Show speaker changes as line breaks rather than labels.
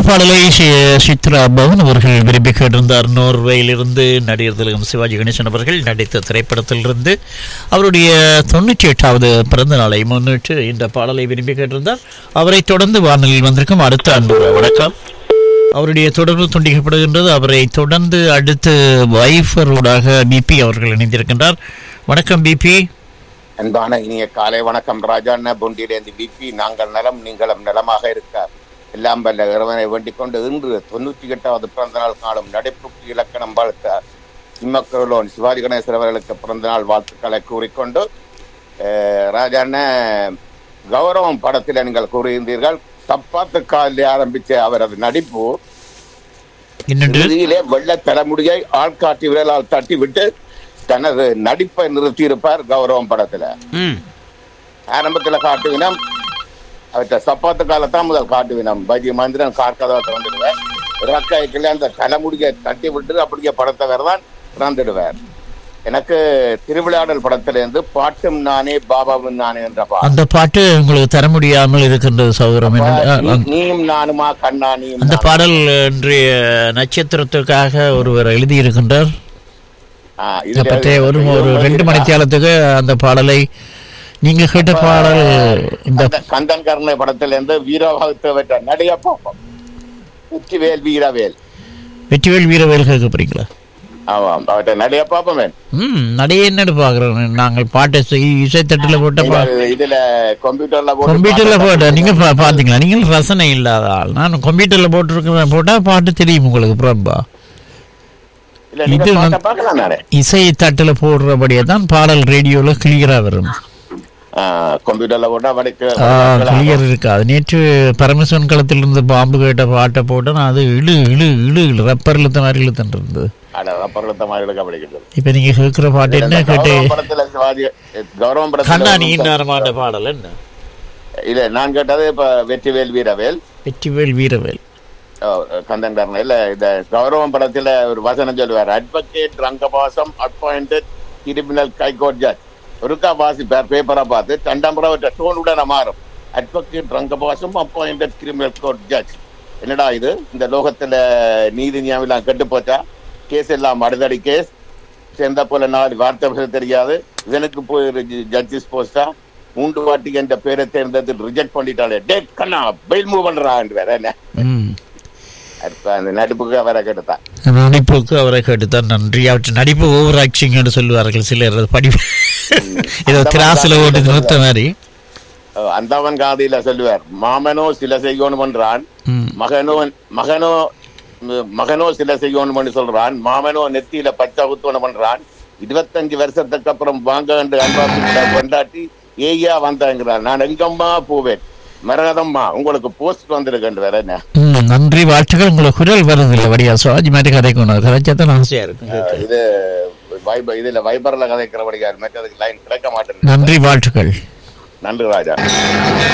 பாடலை சி- சித்ரா பவன் அவர்கள் விரும்பி கேட்டிருந்தார் நோர்வேயிலிருந்து நடிகர் திலகம் சிவாஜி கணேசன் அவர்கள் நடித்த திரைப்படத்திலிருந்து அவருடைய தொண்ணூற்றி எட்டாவது பிறந்த நாளை முன்னிட்டு இந்த பாடலை விரும்பி கேட்டிருந்தார் அவரை தொடர்ந்து வானொலியில் வந்திருக்கும் அடுத்த அன்பு வணக்கம் அவருடைய தொடர்பு துண்டிக்கப்படுகின்றது அவரை தொடர்ந்து அடுத்து வைஃபரோடாக பிபி அவர்கள் இணைந்திருக்கின்றார் வணக்கம் பிபி
அன்பான இனிய காலை வணக்கம் ராஜாண்ண பொண்டியிலேந்து பிபி நாங்கள் நலம் நீங்களும் நலமாக இருக்க எல்லாம் வல்ல இறைவனை வேண்டிக் கொண்டு இன்று தொண்ணூற்றி எட்டாவது பிறந்த நாள் காலம் நடைப்புக்கு இலக்கணம் வாழ்த்த சிம்மக்கரோலோன் சிவாஜி கணேசன் அவர்களுக்கு பிறந்த நாள் வாழ்த்துக்களை கூறிக்கொண்டு அஹ், ராஜாண்ண கௌரவம் படத்தில் நீங்கள் கூறியிருந்தீர்கள் தப்பாத்து காலில் ஆரம்பிச்ச அவரது நடிப்பு
இன்னொன்று
இறுதியிலே வெள்ள தலைமுடியை ஆள்காட்டி விரலால் தட்டி விட்டு தனது நடிப்பை நிறுத்தியிருப்பார் கௌரவம் படத்துல
ம்
ஆரம்பத்துல காட்டுவினம் அவற்றை சப்பாத்து காலத்தான் முதல் காட்டுவினம் பஜி மந்திரன் கார்கதவை திறந்துடுவார் இறக்கைக்குள்ள அந்த தலைமுடியை தட்டி விட்டு அப்படியே படத்தை தான் திறந்துடுவார் எனக்கு திருவிளையாடல் படத்திலிருந்து பாட்டும் நானே பாபாவும் நானே என்ற பாடல்
அந்த பாட்டு உங்களுக்கு தர முடியாமல் இருக்கின்றது சௌரம்
நீ- நீயும் நானுமா கண்ணா நீயும்
அந்த
நானுமா.
பாடல் இன்றைய நட்சத்திரத்துக்காக ஒருவர் எழுதியிருக்கின்றார்
ஆ,
இதை
இதுல-
பற்றி ஒரு ஒரு ரெண்டு மணித்தியாலத்துக்கு அந்த பாடலை நீங்க கேட்ட பாடல் இந்த
அந்த கந்தன் கருணை படத்திலிருந்து வீரவாகத்தை பெற்ற நடிக பாப்போம் வெற்றிவேல் வீரவேல்
வெற்றிவேல் வீரவேல் கேட்க போறீங்களா
ஆமாம் அவற்றை நடிக பாப்போமே
ம் நடைய என்னன்னு பாக்குறோம் நாங்கள் பாட்டை செய்- இசைத்தட்டுல போட்ட பா
இதுல- இதுல கம்ப்யூட்டர்ல போட்டு
கம்ப்யூட்டர்ல
பாத்தா-
போட்ட நீங்க பா- பாத்தீங்களா நீங்கள் ரசனை இல்லாத ஆள் நான் கம்ப்யூட்டர்ல போட்டிருக்க போட்டா பாட்டு தெரியும் உங்களுக்கு பிரபா
இல்ல நீங்க
இது
பாட்டை
வந்து-
பார்க்கலாம் நானே
இசை தட்டுல போடுறபடியே தான் பாடல் ரேடியோல கிளியரா வரும்
ஆ, கம்ப்யூட்டர்ல போட்டா படிக்க
கிளியர் இருக்காது நேற்று பரமசிவன் களத்தில் இருந்து பாம்பு கேட்ட பாட்டை போட்டு நான் அது இழு இழு இழு இழு ரப்பர் இழுத்த மாதிரி இழுத்துட்டு இருந்தது
பருவத்த மாதிரி எடுக்க படிக்கிறது
இப்ப நீங்க கேட்கிற பாட்டு என்ன
இந்த
கேட்டு
கௌரவம் படத்துல சிவாஜி கௌரவம் படத்துல
கண்ணாணி நேரமான பாடல் என்ன
இல்ல நான் கேட்டது இப்ப வெற்றிவேல் வீரவேல்
வெற்றிவேல் வீரவேல்
ஓ, கந்தன் கருணை இல்ல இந்த கௌரவம் படத்துல ஒரு வசனம் சொல்லுவார் advocate Rangabasam appointed criminal high court judge ஒருக்கா வாசிப்பார் பேப்பரை பார்த்து ரெண்டாம் முறை டோன் உடனே மாறும் advocate Rangabasam appointed criminal court judge என்னடா இது இந்த லோகத்துல நீதி நியாயம் கெட்டு போச்சா கேஸ் எல்லாம் அடுதடி கேஸ் சேர்ந்த போல நாலு வார்த்தை பேச தெரியாது இவனுக்கு போய் ஜட்ஜஸ் போஸ்டா மூன்று வாட்டி என்ற பேரை தேர்ந்தெடுத்து ரிஜெக்ட் பண்ணிட்டாலே டே கண்ணா பெயில் மூவ் பண்றான் வேற என்ன
ம்
அடுத்த அந்த நடிப்புக்கு அவரை கேட்டுதான்
நடிப்புக்கு அவரை கேட்டுத்தான் நன்றி அவற்றை நடிப்பு ஓவர் ஆக்டிங் என்று சொல்லுவார்கள் சிலர் அது படி ஏதோ திராசுல ஓட்டு நிறுத்த மாதிரி
அஹ் அந்தவன் காதியில சொல்லுவார் மாமனோ சில செய்யணும் என்றான்
ம்
மகனோ மகனோ ம், மகனோ சில செய்யணும் சொல்றான் மாமனோ நெத்தியில பச்சை குத்தணும் பண்றான் இருபத்தஞ்சு வருஷத்துக்கு அப்புறம் வாங்க என்று அன்பாசிட்ட கொண்டாட்டி ஏய்யா வந்தாங்கிறான் நான் எங்கம்மா போவேன் மரகதம்மா உங்களுக்கு போஸ்ட் வந்திருக்கேன் வேற என்ன
ம், நன்றி வாழ்த்துக்கள் உங்களுக்கு குரல் வருதில்லை வடியா சுவாஜி மாதிரி கதைக்கணும் கதைச்சா தான் ஆசையா இருக்கும் கேட்க.
இது வைபர் இதுல வைபர்ல கதைக்கிறபடியா மற்றதுக்கு லைன் கிடைக்க மாட்டேங்குது
நன்றி வாழ்த்துக்கள்
நன்றி ராஜா